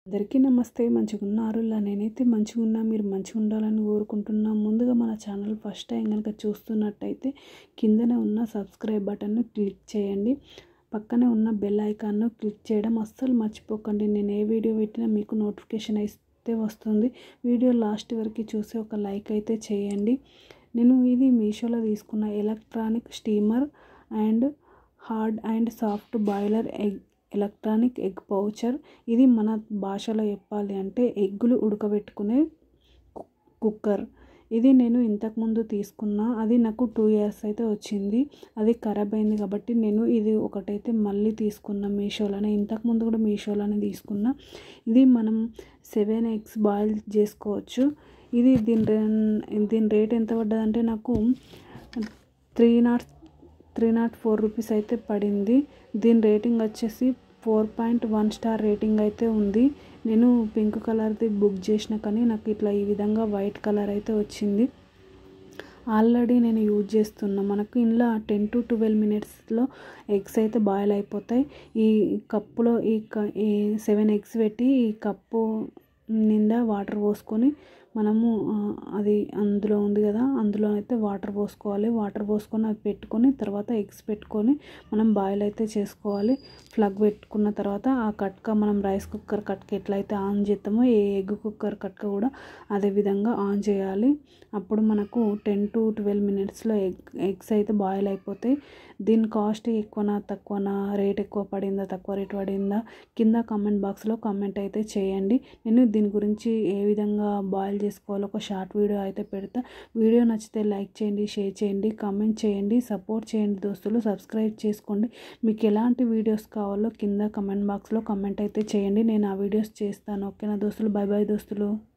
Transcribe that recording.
అందరికీ నమస్తే మంచిగా ఉన్నారు ఇలా నేనైతే మంచిగా ఉన్నా మీరు మంచిగా ఉండాలని కోరుకుంటున్నా ముందుగా మన ఛానల్ ఫస్ట్ టైం కనుక చూస్తున్నట్టయితే కిందనే ఉన్న సబ్స్క్రైబ్ బటన్ను క్లిక్ చేయండి పక్కనే ఉన్న బెల్ ఐకాన్ను క్లిక్ చేయడం అస్సలు మర్చిపోకండి నేను ఏ వీడియో పెట్టినా మీకు నోటిఫికేషన్ అయితే వస్తుంది వీడియో లాస్ట్ వరకు చూసి ఒక లైక్ అయితే చేయండి నేను ఇది మీషోలో తీసుకున్న electronic steamer and hard and soft boiler egg electronic egg poacher ఇది మన భాషలో చెప్పాలి అంటే ఎగ్గులు ఉడకబెట్టుకునే కుక్కర్ ఇది నేను ఇంతకుముందు తీసుకున్నా అది నాకు టూ ఇయర్స్ అయితే వచ్చింది అది ఖరాబ్ అయింది కాబట్టి నేను ఇది ఒకటైతే మళ్ళీ తీసుకున్నా మీషోలోనే ఇంతకుముందు కూడా మీషోలోనే తీసుకున్నా ఇది మనం సెవెన్ ఎగ్స్ బాయిల్ చేసుకోవచ్చు ఇది దీని దీని రేట్ ఎంత పడ్డదంటే నాకు three naught three naught four rupees అయితే పడింది దీని రేటింగ్ వచ్చేసి four point one star rating అయితే ఉంది నేను పింక్ కలర్ది బుక్ చేసిన కానీ నాకు ఇట్లా ఈ విధంగా వైట్ కలర్ అయితే వచ్చింది ఆల్రెడీ నేను యూజ్ చేస్తున్నా మనకు ఇంట్లో టెన్ టు ట్వెల్వ్ మినిట్స్లో ఎగ్స్ అయితే బాయిల్ అయిపోతాయి ఈ కప్పులో ఈ క ఈ సెవెన్ ఎగ్స్ పెట్టి ఈ కప్పు నిండా వాటర్ పోసుకొని మనము అది అందులో ఉంది కదా అందులో అయితే వాటర్ పోసుకోవాలి వాటర్ పోసుకొని అది పెట్టుకొని తర్వాత ఎగ్స్ పెట్టుకొని మనం బాయిల్ అయితే చేసుకోవాలి ప్లగ్ పెట్టుకున్న తర్వాత ఆ కట్క మనం రైస్ కుక్కర్ కట్క ఎట్లయితే ఆన్ చేస్తామో ఏ ఎగ్ కుక్కర్ కట్క కూడా అదే విధంగా ఆన్ చేయాలి అప్పుడు మనకు టెన్ టు ట్వెల్వ్ మినిట్స్లో ఎగ్ ఎగ్స్ అయితే బాయిల్ అయిపోతాయి దీని కాస్ట్ ఎక్కువనా తక్కువనా రేట్ ఎక్కువ పడిందా తక్కువ రేట్ పడిందా కింద కామెంట్ బాక్స్లో కామెంట్ అయితే చేయండి నేను దీని గురించి ఏ విధంగా బాయిల్ చేసుకోవాలో ఒక షార్ట్ వీడియో అయితే పెడతా వీడియో నచ్చితే లైక్ చేయండి షేర్ చేయండి కామెంట్ చేయండి సపోర్ట్ చేయండి దోస్తులు సబ్స్క్రైబ్ చేసుకోండి మీకు ఎలాంటి వీడియోస్ కావాలో కింద కమెంట్ బాక్స్లో కమెంట్ అయితే చేయండి నేను ఆ వీడియోస్ చేస్తాను ఓకేనా దోస్తులు బాయ్ బాయ్ దోస్తులు